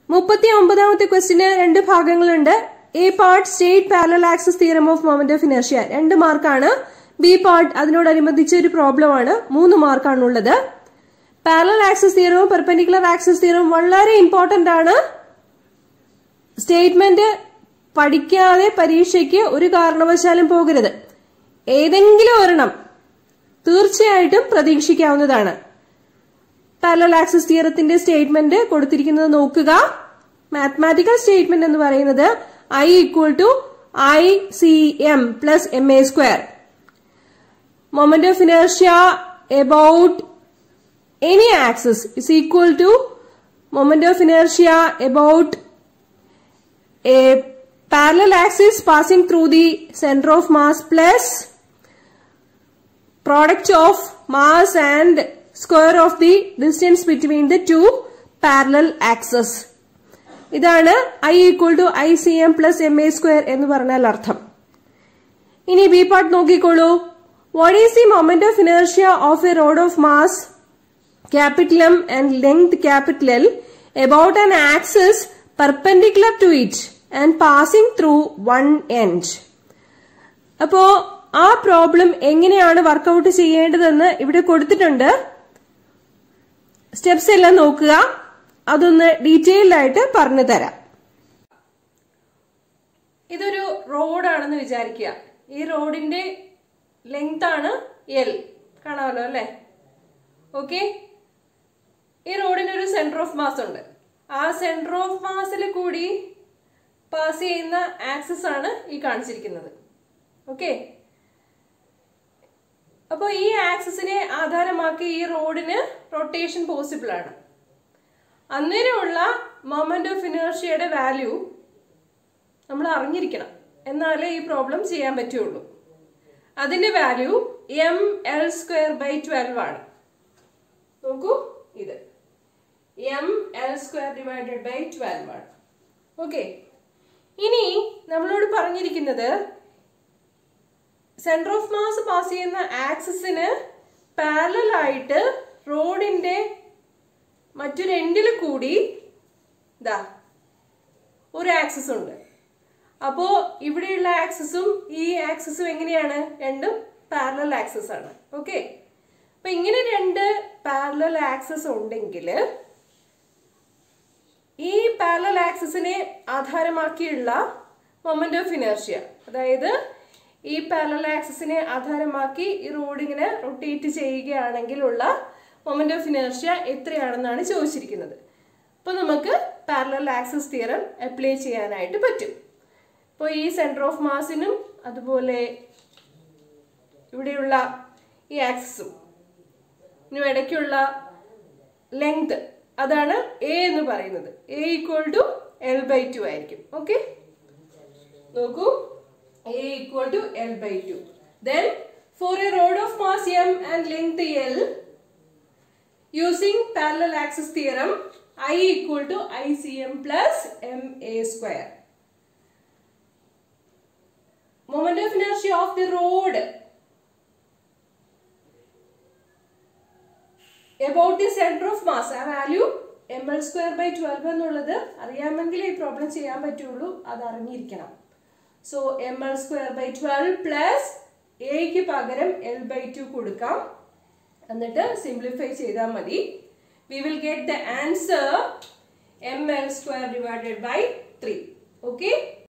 മുപ്പത്തി ഒമ്പതാമത്തെ ക്വസ്റ്റിന് രണ്ട് ഭാഗങ്ങളുണ്ട് A part state parallel axis theorem of moment of inertia രണ്ട് മാർക്കാണ് ബി പാർട്ട് അതിനോടനുബന്ധിച്ച് ഒരു പ്രോബ്ലം ആണ് മൂന്ന് മാർക്കാണുള്ളത് പാരലൽ ആക്സസ് തിയറവും പെർപെൻഡിക്കുലർ ആക്സസ് തിയറവും വളരെ ഇമ്പോർട്ടന്റ് ആണ് സ്റ്റേറ്റ്മെന്റ് പഠിക്കാതെ പരീക്ഷയ്ക്ക് ഒരു കാരണവശാലും പോകരുത് ഏതെങ്കിലും ഒരെണ്ണം തീർച്ചയായിട്ടും പ്രതീക്ഷിക്കാവുന്നതാണ് പാരലൽ ആക്സസ് തിയറത്തിന്റെ സ്റ്റേറ്റ്മെന്റ് കൊടുത്തിരിക്കുന്നത് നോക്കുക മാത്തമാറ്റിക്കൽ സ്റ്റേറ്റ്മെന്റ് എന്ന് പറയുന്നത് I equal to I C M plus M A square moment of inertia about any axis is equal to moment of inertia about a parallel axis passing through the center of mass plus product of mass and square of the distance between the two parallel axes ഇതാണ് I equal to I C M plus M A square എന്ന് പറഞ്ഞാൽ അർത്ഥം ഇനി B part നോക്കിക്കോളൂ what is the moment of inertia of a rod of mass capital M and length capital L about an axis perpendicular to it and passing through one end. അപ്പോ ആ problem എങ്ങനെയാണ് workout ചെയ്യേണ്ടതെന്ന് ഇവിടെ കൊടുത്തിട്ടുണ്ട് steps എല്ലാം നോക്കുക അതൊന്ന് detailed ആയിട്ട് പറഞ്ഞു തരാം ഇതൊരു റോഡാണെന്ന് വിചാരിക്കുക ഈ റോഡിന്റെ ലെങ്ത് ആണ് എൽ കാണാമല്ലോ അല്ലേ ഓക്കെ ഈ റോഡിന് ഒരു സെന്റർ ഓഫ് മാസ് ഉണ്ട് ആ സെന്റർ ഓഫ് മാസിൽ കൂടി പാസ് ചെയ്യുന്ന ആക്സസ് ആണ് ഈ കാണിച്ചിരിക്കുന്നത് ഓക്കെ അപ്പോൾ ഈ ആക്സസിനെ ആധാരമാക്കി ഈ റോഡിന് റൊട്ടേഷൻ പോസിബിൾ ആണ് അന്നേരമുള്ള മൊമെന്റ് ഓഫ് ഇനേർഷ്യയുടെ വാല്യൂ നമ്മൾ അറിഞ്ഞിരിക്കണം എന്നാലേ ഈ പ്രോബ്ലം ചെയ്യാൻ പറ്റുള്ളൂ അതിന്റെ value M L square by twelve ആണ് നോക്കൂ ഇത് M L square divided by twelve ആണ് ഓക്കെ ഇനി നമ്മളോട് പറഞ്ഞിരിക്കുന്നത് സെന്റർ ഓഫ് മാസ് പാസ് ചെയ്യുന്ന ആക്സിസിന് പാരലൽ ആയിട്ട് റോഡിന്റെ മറ്റൊരു എൻഡിൽ കൂടി ഇതാ ഒരു ആക്സിസ് ഉണ്ട് അപ്പോ ഇവിടെയുള്ള ആക്സിസും ഈ ആക്സിസും എങ്ങനെയാണ് രണ്ടും പാരലൽ ആക്സിസ് ആണ് ഓക്കെ അപ്പൊ ഇങ്ങനെ രണ്ട് പാരലൽ ആക്സസ് ഉണ്ടെങ്കിൽ ഈ പാരലൽ ആക്സസിനെ ആധാരമാക്കിയുള്ള മൊമെന്റ് ഓഫ് ഇനർഷ്യ അതായത് ഈ പാരലൽ ആക്സസിനെ ആധാരമാക്കി ഈ റോഡ് ഇങ്ങനെ റൊട്ടേറ്റ് ചെയ്യുകയാണെങ്കിലുള്ള മൊമെന്റ് ഓഫ് ഇനർഷ്യ എത്രയാണെന്നാണ് ചോദിച്ചിരിക്കുന്നത് അപ്പൊ നമുക്ക് പാരലൽ ആക്സസ് തിയറം അപ്ലൈ ചെയ്യാനായിട്ട് പറ്റും ഇപ്പോൾ ഈ സെന്റർ ഓഫ് മാസിനും അതുപോലെ ഇവിടെയുള്ള ഈ ആക്സസും ഇതിനും ഇടയ്ക്കുള്ള ലെങ്ത് അതാണ് എ എന്ന് പറയുന്നത് A equal to L by two ആയിരിക്കും ഓക്കെ നോക്കൂ A equal to L by two then for a rod of mass M and length L using parallel axis theorem I equal to I C M plus M A square moment of inertia of the road about the center of mass ആ value M L square by twelve എന്നുള്ളത് അറിയാമെങ്കിൽ ഈ problem ചെയ്യാൻ പറ്റുള്ളൂ അത് അറിഞ്ഞിരിക്കണം so M L square by twelve plus എക്ക് പകരം എൽ ബൈ ടു കൊടുക്കാം എന്നിട്ട് സിംപ്ലിഫൈ ചെയ്താൽ മതി we will get the answer M L square divided by three okay